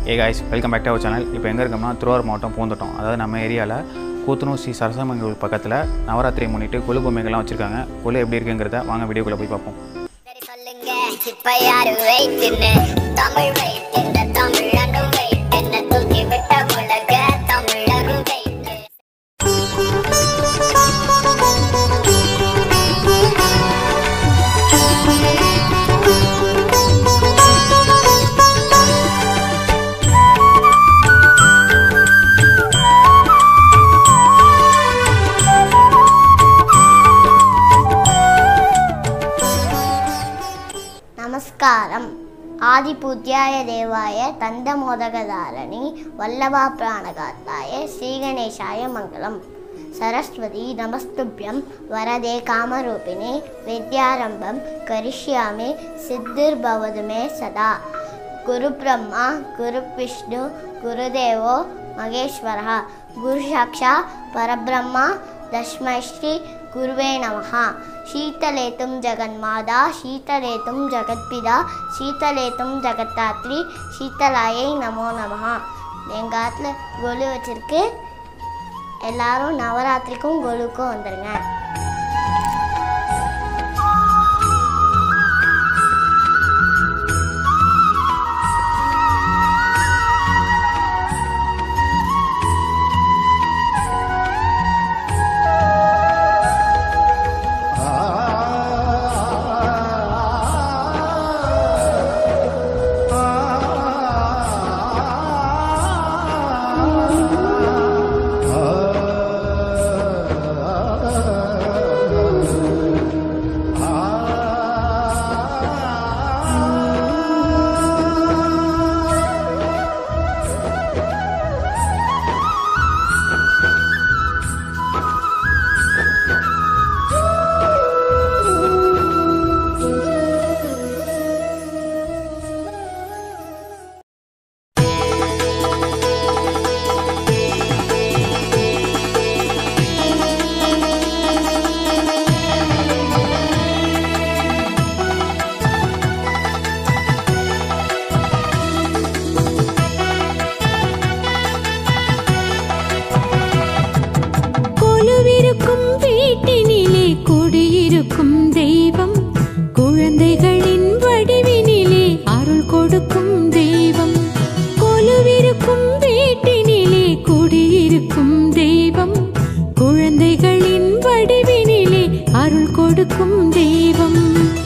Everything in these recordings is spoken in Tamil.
A guys welcome back to our channel இப்போ எங்கே இருக்கோம்னா திருவாரூர் மாவட்டம் பூந்தோட்டம் அதாவது நம்ம ஏரியாவில் கூத்தனூர் ஸ்ரீ சரசமங்கல் பக்கத்தில் நவராத்திரி முன்னிட்டு கொலு பொம்மைகள்லாம் வச்சுருக்காங்க கொலு எப்படி இருக்குங்கிறத வாங்க வீடியோக்குள்ளே போய் பார்ப்போம் சரி சொல்லுங்க இப்ப யாரு வெயிட்னு தமிழ் வெயிட் இந்த தமிழனும் வெயிட் என்ன தூக்கி விட்ட உலக தமிழரும் வெயிட் నమస్కారం ఆదిపూజ్యాయ దేవాయ తందమోదగదారణి వల్లభా ప్రాణగాతాయ శ్రీగణేశాయ మంగళం సరస్వతి నమస్తుభ్యం వరదే కామరూపిణి విద్యారంభం కరిష్యామి సిద్ధిర్భవదు మే సదా గురు బ్రహ్మ గురు విష్ణు గురుదేవో మహేశ్వర గురు సాక్షా పరబ్రహ్మ తస్మై శ్రీ గురువే నమ శీతలేతుం జగన్మాదా శీతలేతుం జగத்பிதா சீதலேத்தும் ஜெகத்தாத்ரி சீதலாயை நமோ நமஹ எங்கள் ஆற்றுல கொலு வச்சிருக்கு எல்லாரும் நவராத்திரிக்கும் கொலுக்கும் வந்துடுங்க கொலுவிருக்கும் வீட்டினிலே குடியிருக்கும் தெய்வம் குழந்தைகளின் வடிவினிலே அருள் கொடுக்கும் தெய்வம் கொலுவிருக்கும் வீட்டினிலே குடியிருக்கும் தெய்வம் குழந்தைகளின் வடிவினிலே அருள் கொடுக்கும் தெய்வம்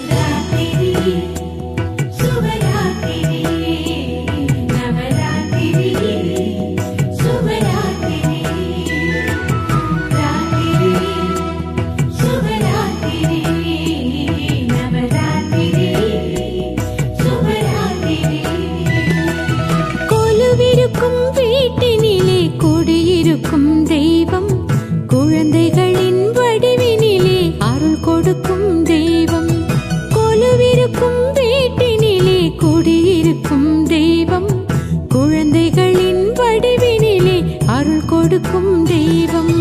கொலுவிருக்கும் வீட்டினிலே குடியிருக்கும் தெய்வம் குழந்தைகளின் வடிவினிலே அருள் கொடுக்கும் தெய்வம் கொலுவிருக்கும் வீட்டினிலே குடியிருக்கும் தெய்வம் குழந்தைகளின் வடிவினிலே அருள் கொடுக்கும் தெய்வம்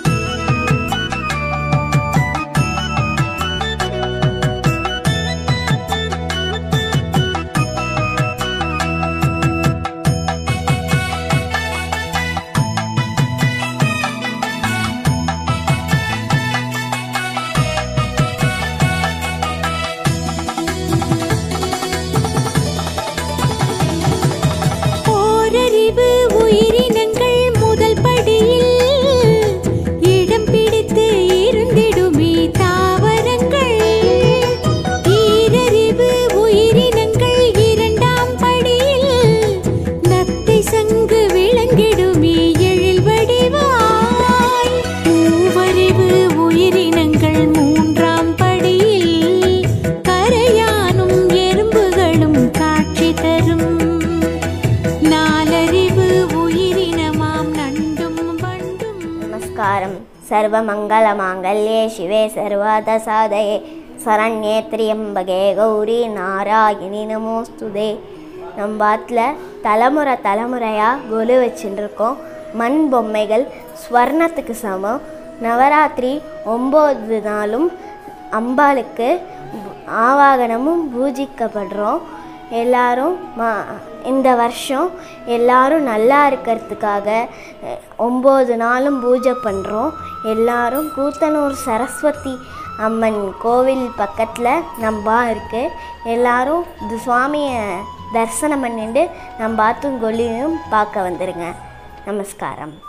ஓரறிவு உயிரினங்கள் முதல் படியில் இடம் பிடித்து இருந்திடுமே தாவரங்கள் ஈரறிவு உயிரினங்கள் இரண்டாம் படியில் நத்தை சங்கு விளங்கிடுமே எழில் வடிவாய் மூவறிவு உயிரினங்கள் மூன்றாம் படியில் கரையானும் எறும்புகளும் காட்சி தரும் நாலறிவு உயிரினமாம் நண்டும் வண்டும் నమస్కారం సర్వమంగళమాంగళ్యే శివే సర్వాదసాదయే சரண்யே திரியம்பகே கௌரி நாராயணி நமோஸ்துதே நம்ம ஆத்தில் தலைமுறை தலைமுறையாக கொலு வச்சுட்டு இருக்கோம் மண் பொம்மைகள் ஸ்வர்ணத்துக்கு சமம் நவராத்திரி ஒம்பது நாளும் அம்பாளுக்கு ஆவாகனமும் பூஜிக்கப்படுறோம் எல்லாரும் மா இந்த வருஷம் எல்லாரும் நல்லா இருக்கிறதுக்காக அஹ், ஒம்பது நாளும் பூஜை பண்ணுறோம் எல்லாரும் கூத்தனூர் சரஸ்வதி அம்மன் கோவில் பக்கத்தில் நம்பா இருக்குது எல்லாரும் இந்த சுவாமியை தரிசனம் பண்ணிட்டு நம்ம பாத்தும் கொல்லியும் பார்க்க வந்துடுங்க நமஸ்காரம்